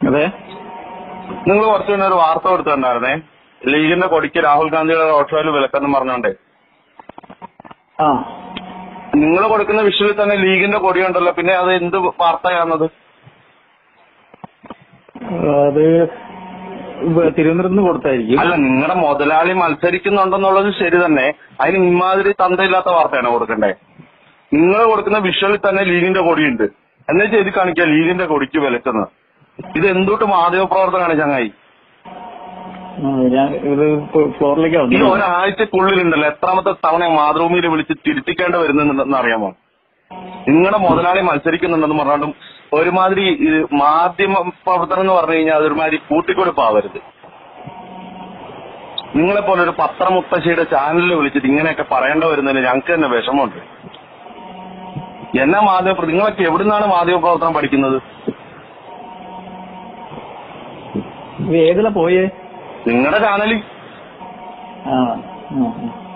അതെ നിങ്ങൾ കുറച്ചു മുന്നേ ഒരു വാർത്ത കൊടുത്തിട്ടുണ്ടായിരുന്നേ ലീഗിന്റെ കൊടിക്ക് രാഹുൽ ഗാന്ധിയുടെ റോഡ് ഷോയിൽ വിലക്കെന്ന് പറഞ്ഞോണ്ടേ ആ നിങ്ങൾ കൊടുക്കുന്ന വിഷുവിൽ തന്നെ ലീഗിന്റെ കൊടിയുണ്ടല്ലോ പിന്നെ അത് എന്ത് വാർത്തയാണത് അത് വ- തിരുവനന്തപുരത്ത് നിന്ന് കൊടുത്തായിരിക്കും അല്ല നിങ്ങളുടെ മുതലാളി മത്സരിക്കുന്നുണ്ടെന്നുള്ളത് ശരി തന്നെ അതിന് ഇമാതിരി തന്തയില്ലാത്ത വാർത്തയാണ് കൊടുക്കണ്ടേ നിങ്ങൾ കൊടുക്കുന്ന വിഷ്വലിൽ തന്നെ ലീഗിന്റെ കൊടിയുണ്ട് എന്നു വെച്ചാൽ ഇത് കാണിക്കുക ലീഗിന്റെ കൊടിക്ക് വിലക്കുന്നത് ഇത് എന്തുട്ട് മാധ്യമ പ്രവർത്തനമാണ് ചങ്ങായി ആ, ഞാൻ ഇത് ഇപ്പൊ ഫ്ലോറിലേക്ക് ഈ വന്നു ഒരാഴ്ചക്കുള്ളിലുണ്ടല്ലോ എത്രാമത്തെ തവണ മാതൃഭൂമിയിൽ വിളിച്ച് തിരുത്തിക്കേണ്ടി വരുന്നുണ്ടെന്ന് അറിയാമോ നിങ്ങളുടെ മുതലാളി മത്സരിക്കുന്നുണ്ടെന്ന് പറഞ്ഞാലും ഒരുമാതിരി ഇത് മാധ്യമ പ്രവർത്തനം എന്ന് പറഞ്ഞു കഴിഞ്ഞാൽ അതൊരുമാതിരി കൂട്ടിക്കൊടുപ്പാവരുത് നിങ്ങളെ പോലെ ഒരു പത്രമുത്തശ്ശിയുടെ ചാനലിൽ വിളിച്ചിട്ട് ഇങ്ങനെയൊക്കെ പറയേണ്ട വരുന്നതിന് ഞങ്ങൾക്ക് തന്നെ വിഷമമുണ്ട് എന്നാ മാധ്യമ പ്ര- നിങ്ങളൊക്കെ എവിടുന്നാണ് മാധ്യമ പ്രവർത്തനം പഠിക്കുന്നത് ഇത് ഏതിലാ പോയേ നിങ്ങളുടെ ചാനലിൽ ആ ആ, ആ.